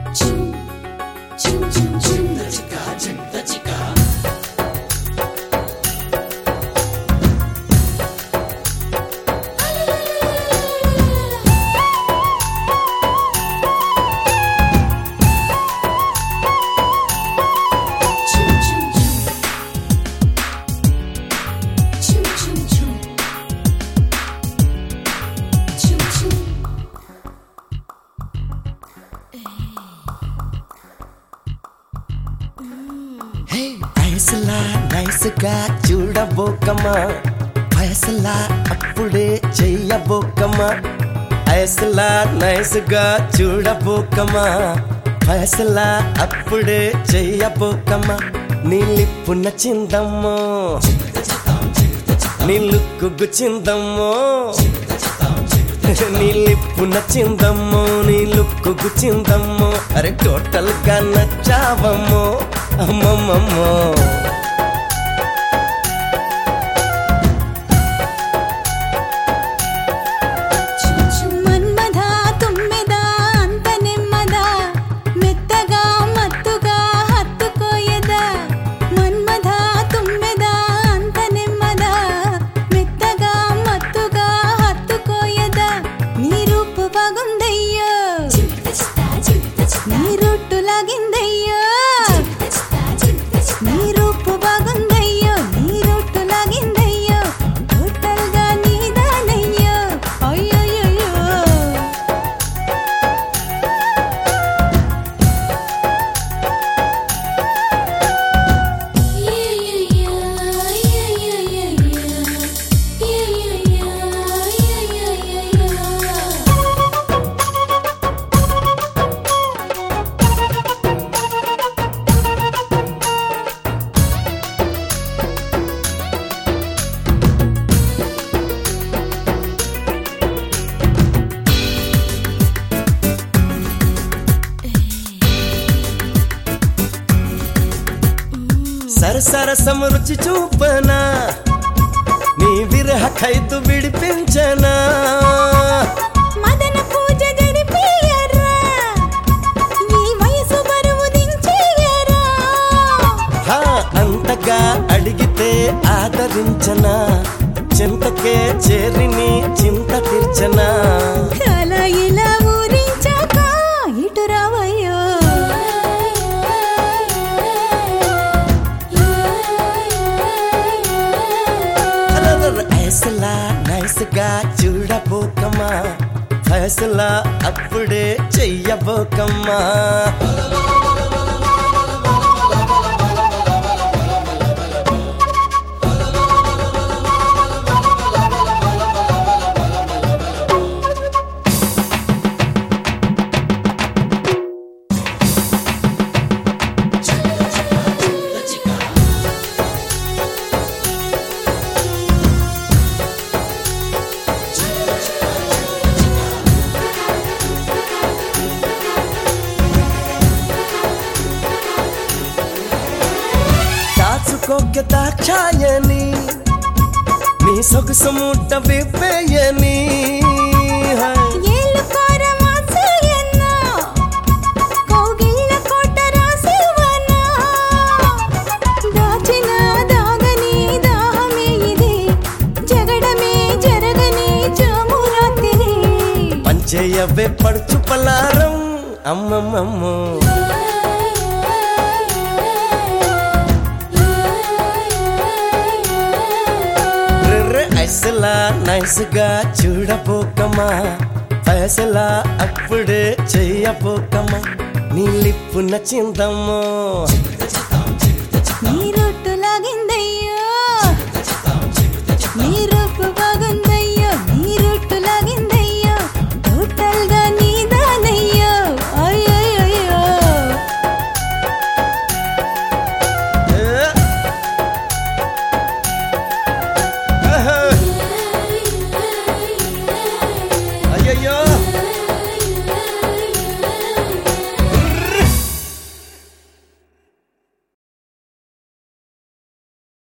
హే ఐసలా నైస్గా చూడబోకమ్మా ఫైసలా అప్పుడే చెయ్యబోకమ్మా ఐసలా నైస్గా చూడబోకమ్మా ఫైసలా అప్పుడే చెయ్యబోకమ్మా నీ లిప్పు నచ్చిందమ్మో నీ లుక్కు గుచ్చిందమ్మో నీ లిప్పు నచ్చిందమ్మో నీ లుక్కు గుచ్చిందమ్మో అరే టోటల్ గా నచ్చావమ్మో అమ్మమ్మమ్మో మన్మథ తుమ్మెద అంత నెమ్మద మెత్తగా మత్తుగా హత్తుకోయద మన్మథ తుమ్మెద అంత నెమ్మద మెత్తగా మత్తుగా హత్తుకోయద నీ రూపు బాగుందయ్యో నీ రొట్టు లాగిందయ్యో నీ రూపు బాగుందయ్యో నీ రొట్టు లాగిందయ్యో టోటల్ గా నీదానయ్యో అయ్యోయ్యో సరసరసము రుచి చూపనా నీ విరహ ఖైతు విడిపించనా మదన పూజ జరిపియరా ఈ వయసు బరువు దించేయరా హా అంతగా అడిగితే ఆదరించనా చింతకే చేరిని చింత తీర్చనా అలా ఇలా ఊరించాక ఇటు రావయ్యో అరరర ఐసలా నైస్గా చూడబోకమ్మా ఫైసలా అప్పుడే చెయ్యబోకమ్మా దాచుకోక దాక్షాయని నీ సొగసు మూట విప్పేయని ఏళ్ళు కోర మాసేయన్నా కౌగిళ్ళ కోట రాసేవన్నా దాచిన దాగని దాహమే ఇది జగడమే జరగని జామురాత్రి పంచేయవే పడుచు పలారం అమ్మమ్మమ్మో రిర్రె ఐసలా నైస్గా చూడబోకమ్మా ఫైసలా అప్పుడే చెయ్యబోకమ్మా నీ లిప్పు నచ్చిందమ్మో నీ రొట్టు లాగిందయ్యో